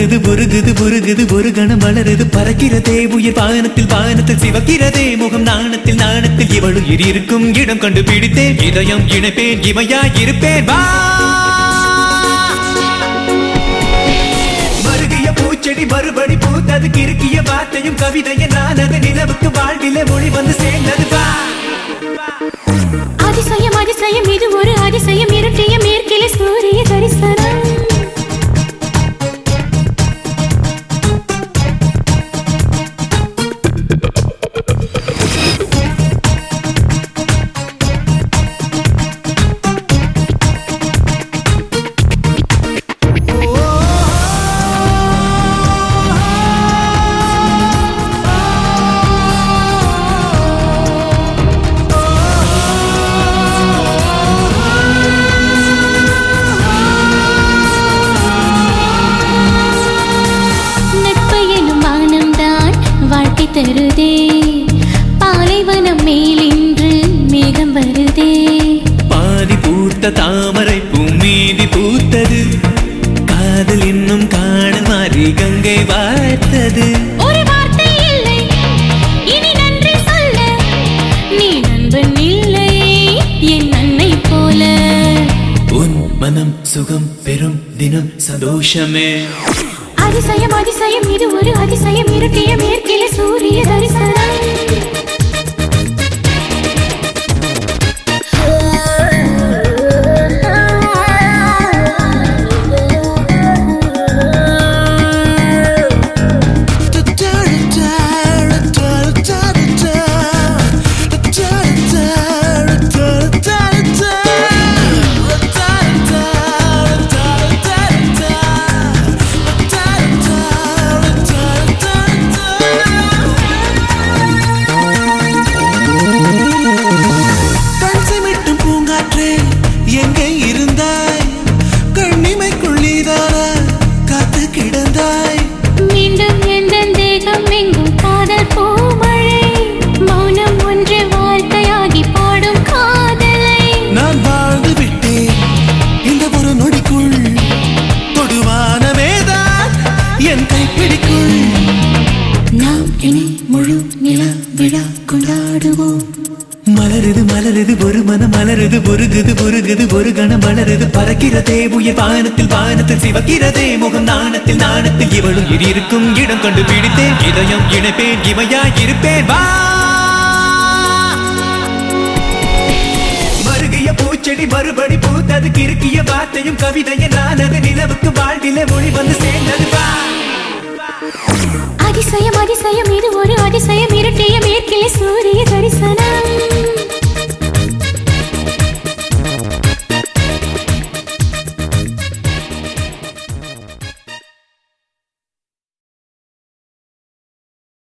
மலருது உருகுது உருகுது ஒரு கணம் வளருது பறக்கிறதே உயிர் வானத்தில் வானத்தில் சிவக்கிறதே முகம் நாணத்தில் நாணத்தில் இவள் உயிர் இருக்கும் இடம் கண்டு பிடித்தேன் இதயம் இணைப்பேன் இமையா இருப்பேன் வா மருகிய பூச்செடி மறுபடி பூத்தது கிறுக்கிய வார்த்தையும் கவிதையும் நான் அது நிலவுக்கு வாழ்விலே மொழி வந்து சேர்ந்தது வா அதிசயம் அதிசயம் இது ஒரு அதிசயம் இருட்டிய மேற்கிலே சூரிய தரிசனம் நட்பு எனும் வானம்தான் வாழ்க்கை தருதே பாலைவனம் மேலின்று மேகம் வருதே பாதி பூத்த தாமரை பூமீதி பூத்தது காதல் இன்னும் காணல் மாறி கங்கை வார்த்தது ஒரு வார்த்தை இல்லை இனி நன்றி சொல்ல நீ நண்பன் இல்லை என் அன்னை போல உன் மனம் சுகம் பெறும் தினம் சந்தோஷமே அதிசயம் அதிசயம் இது ஒரு அதிசயம் இருட்டிய மேற்கிலே சூரிய தரிசனம் தஞ்சமிட்டும் பூங்காற்றே எங்கே இருந்தாய் கண்ணிமைக்குள் நீதானா காத்து கிடந்தாய் மீண்டும் எந்த தேகம் எங்கும் காதல் பூமழை மௌனம் ஒன்று வார்த்தையாகி பாடும் காதலை நான் வாழ்ந்து விட்டேன் இந்த ஒரு நொடிக்குள் தொடுவானமேதான் என் கைப்பிடிக்குள் நாம் இனி முழு நில விழா கொண்டாடுவோம் மலருது மலருது ஒரு மனம் மலருது உருகுது உருகுது ஒரு கணம் மலருது பறக்கிறதே உயிர் வானத்தில் வானத்தில் சிவக்கிறதே முகம் நாணத்தில் நாணத்தில் இவளும் இரு இருக்கும் இடம் கண்டு பிடித்தேன் இதயம் இணைப்பேன் இமையா இருப்பேன் வா மருகிய பூச்செடி மறுபடி பூத்தது கிறுக்கிய வார்த்தையும் கவிதையும் நான் அது நிலவுக்கு வாழ்விலே மொழி வந்து சேர்ந்தது வா அதிசயம் அதிசயம் இது ஒரு அதிசயம் இருட்டிய மேற்கிலே சூரிய தரிசனம்